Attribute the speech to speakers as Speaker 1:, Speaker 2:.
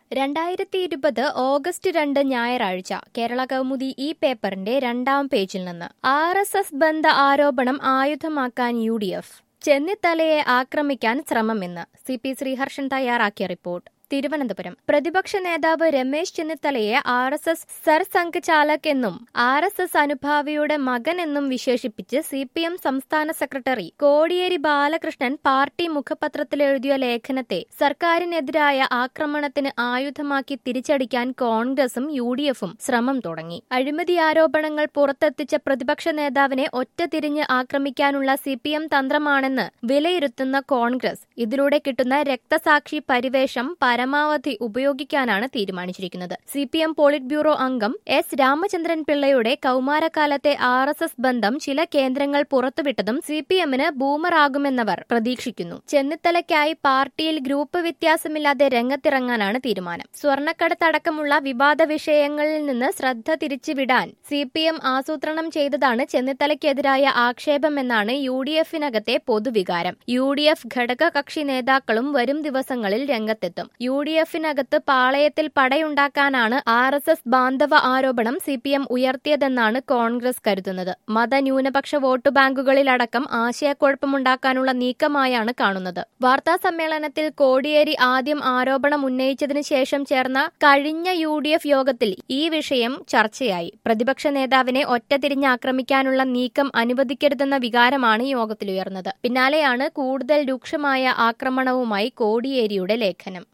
Speaker 1: രണ്ടായിരത്തി ഇരുപത് ഓഗസ്റ്റ് രണ്ട് ഞായറാഴ്ച കേരള കൗമുദി ഈ പേപ്പറിന്റെ രണ്ടാം പേജിൽ നിന്ന് ആർ എസ് എസ് ബന്ധ ആരോപണം ആയുധമാക്കാൻ യു ഡി എഫ് ചെന്നിത്തലയെ ആക്രമിക്കാൻ ശ്രമമെന്ന് സി പി ശ്രീഹർഷൻ തയ്യാറാക്കിയ റിപ്പോർട്ട് തിരുവനന്തപുരം പ്രതിപക്ഷ നേതാവ് രമേശ് ചെന്നിത്തലയെ ആർ എസ് എസ് സർസംഘചാലക് എന്നും ആർ എസ് എസ് അനുഭാവിയുടെ മകൻ എന്നും വിശേഷിപ്പിച്ച് സി പി എം സംസ്ഥാന സെക്രട്ടറി കോടിയേരി ബാലകൃഷ്ണൻ പാർട്ടി മുഖപത്രത്തിലെഴുതിയ ലേഖനത്തെ സർക്കാരിനെതിരായ ആക്രമണത്തിന് ആയുധമാക്കി തിരിച്ചടിക്കാൻ കോൺഗ്രസും യു ഡി എഫും ശ്രമം തുടങ്ങി അഴിമതി ആരോപണങ്ങൾ പുറത്തെത്തിച്ച പ്രതിപക്ഷ നേതാവിനെ ഒറ്റ തിരിഞ്ഞ് ആക്രമിക്കാനുള്ള സി പി എം തന്ത്രമാണെന്ന് വിലയിരുത്തുന്ന കോൺഗ്രസ് ഇതിലൂടെ കിട്ടുന്ന രക്തസാക്ഷി പരിവേഷം പരമാവധി ഉപയോഗിക്കാനാണ് തീരുമാനിച്ചിരിക്കുന്നത് C P M polit bureau അംഗം എസ് രാമചന്ദ്രൻ പിള്ളയുടെ കൌമാരകാലത്തെ ആർ എസ് എസ് ബന്ധം ചില കേന്ദ്രങ്ങൾ പുറത്തുവിട്ടതും സി പി എമ്മിന് ബൂമറാകുമെന്നവർ പ്രതീക്ഷിക്കുന്നു ചെന്നിത്തലയ്ക്കായി പാർട്ടിയിൽ ഗ്രൂപ്പ് വ്യത്യാസമില്ലാതെ രംഗത്തിറങ്ങാനാണ് തീരുമാനം സ്വർണ്ണക്കടത്തടക്കമുള്ള വിവാദ വിഷയങ്ങളിൽ നിന്ന് ശ്രദ്ധ തിരിച്ചുവിടാൻ സി പി എം ആസൂത്രണം ചെയ്തതാണ് ചെന്നിത്തലയ്ക്കെതിരായ ആക്ഷേപമെന്നാണ് യു ഡി എഫിനകത്തെ പൊതുവികാരം യു ഡി എഫ് ഘടകകക്ഷി നേതാക്കളും വരും ദിവസങ്ങളിൽ രംഗത്തെത്തും യു ഡി എഫിനകത്ത് പാളയത്തിൽ പടയുണ്ടാക്കാനാണ് ആർ എസ് എസ് ബാന്ധവ ആരോപണം സി പി എം ഉയർത്തിയതെന്നാണ് കോൺഗ്രസ് കരുതുന്നത് മതന്യൂനപക്ഷ വോട്ട് ബാങ്കുകളിലടക്കം ആശയക്കുഴപ്പമുണ്ടാക്കാനുള്ള നീക്കമായാണ് കാണുന്നത് വാർത്താ സമ്മേളനത്തിൽ കോടിയേരി ആദ്യം ആരോപണം ഉന്നയിച്ചതിനു ശേഷം ചേർന്ന കഴിഞ്ഞ യു ഡി എഫ് യോഗത്തിൽ ഈ വിഷയം ചർച്ചയായി പ്രതിപക്ഷ നേതാവിനെ ഒറ്റതിരിഞ്ഞ് ആക്രമിക്കാനുള്ള നീക്കം അനുവദിക്കരുതെന്ന വികാരമാണ് യോഗത്തിലുയർന്നത് പിന്നാലെയാണ് കൂടുതൽ രൂക്ഷമായ ആക്രമണവുമായി കോടിയേരിയുടെ ലേഖനം